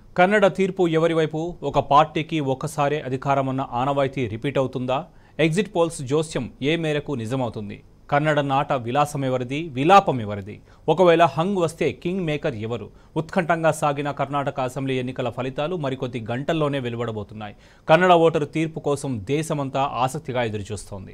కన్నడ తీర్పు ఎవరి వైపు ఒక పార్టీకి ఒక్కసారే అధికారమన్న ఆనవాయితీ రిపీట్ అవుతుందా ఎగ్జిట్ పోల్స్ జోస్యం ఏ మేరకు నిజమవుతుంది కన్నడ నాట విలాసం ఎవరిది విలాపం ఎవరిది ఒకవేళ హంగ్ వస్తే కింగ్ మేకర్ ఎవరు ఉత్కంఠంగా సాగిన కర్ణాటక అసెంబ్లీ ఎన్నికల ఫలితాలు మరికొద్ది గంటల్లోనే వెలువడబోతున్నాయి కన్నడ ఓటరు తీర్పు కోసం దేశమంతా ఆసక్తిగా ఎదురుచూస్తోంది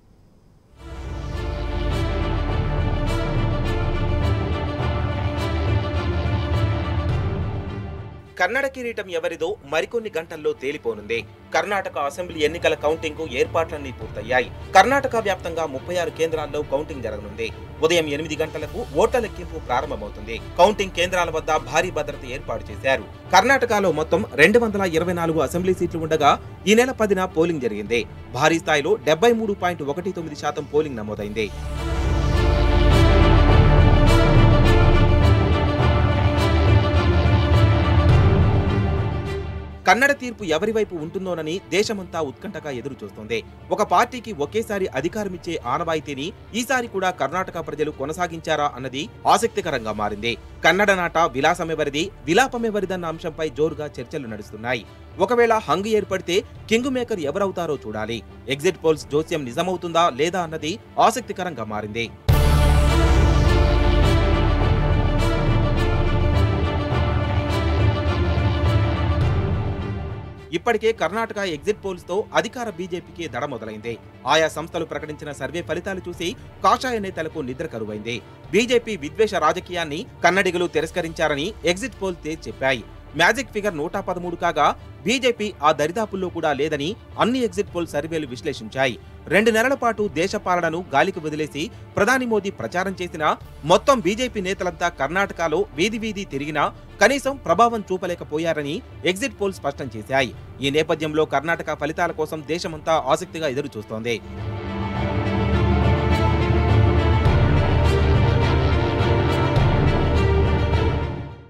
కన్నడ కిరీటం ఎవరిదో మరికొన్ని గంటల్లో తేలిపోనుంది కర్ణాటక అసెంబ్లీ ఎన్నికల కౌంటింగ్ కు ఏర్పాట్లన్నీ పూర్తయ్యాయి కర్ణాటక వ్యాప్తంగా ముప్పై ఆరు కేంద్రాల్లో కౌంటింగ్ జరగనుంది ఉదయం ఎనిమిది గంటలకు ఓట్ల లెక్కింపు ప్రారంభమవుతుంది కౌంటింగ్ కేంద్రాల వద్ద భారీ భద్రత ఏర్పాటు చేశారు కర్ణాటకలో మొత్తం రెండు వందల ఇరవై నాలుగు అసెంబ్లీ సీట్లు ఉండగా ఈ నెల పదిన పోలింగ్ జరిగింది భారీ స్థాయిలో డెబ్బై మూడు పాయింట్ ఒకటి తొమ్మిది శాతం పోలింగ్ నమోదైంది కన్నడ తీర్పు ఎవరి వైపు ఉంటుందోనని దేశమంతా ఉత్కంఠగా ఎదురు చూస్తోంది ఒక పార్టీకి ఒకేసారి అధికారమిచ్చే ఆనవాయితీని ఈసారి కూడా కర్ణాటక ప్రజలు కొనసాగించారా అన్నది ఆసక్తికరంగా మారింది కన్నడ నాట విలాసమెవరిది విలాపమెవరిదన్న అంశంపై జోరుగా చర్చలు నడుస్తున్నాయి ఒకవేళ హంగ్ ఏర్పడితే కింగ్ మేకర్ ఎవరవుతారో చూడాలి ఎగ్జిట్ పోల్స్ జోస్యం నిజమవుతుందా లేదా అన్నది ఆసక్తికరంగా మారింది ఇప్పటికే కర్ణాటక ఎగ్జిట్ పోల్స్ తో అధికార బీజేపీకి దడ మొదలైంది ఆయా సంస్థలు ప్రకటించిన సర్వే ఫలితాలు చూసి కాషాయ నేతలకు నిద్ర కరువైంది బీజేపీ విద్వేష రాజకీయాన్ని కన్నడిగులు తిరస్కరించారని ఎగ్జిట్ పోల్ తేల్చి చెప్పాయి మ్యాజిక్ ఫిగర్ నూట పదమూడు కాగా బీజేపీ ఆ దరిదాపుల్లో కూడా లేదని అన్ని ఎగ్జిట్ పోల్ సర్వేలు విశ్లేషించాయి రెండు నెలల పాటు దేశ పాలనను గాలికి వదిలేసి ప్రధాని మోదీ ప్రచారం చేసినా మొత్తం బీజేపీ నేతలంతా కర్ణాటకలో వీధి వీధి తిరిగినా కనీసం ప్రభావం చూపలేకపోయారని ఎగ్జిట్ పోల్ స్పష్టం చేశాయి ఈ నేపథ్యంలో కర్ణాటక ఫలితాల కోసం దేశమంతా ఆసక్తిగా ఎదురు చూస్తోంది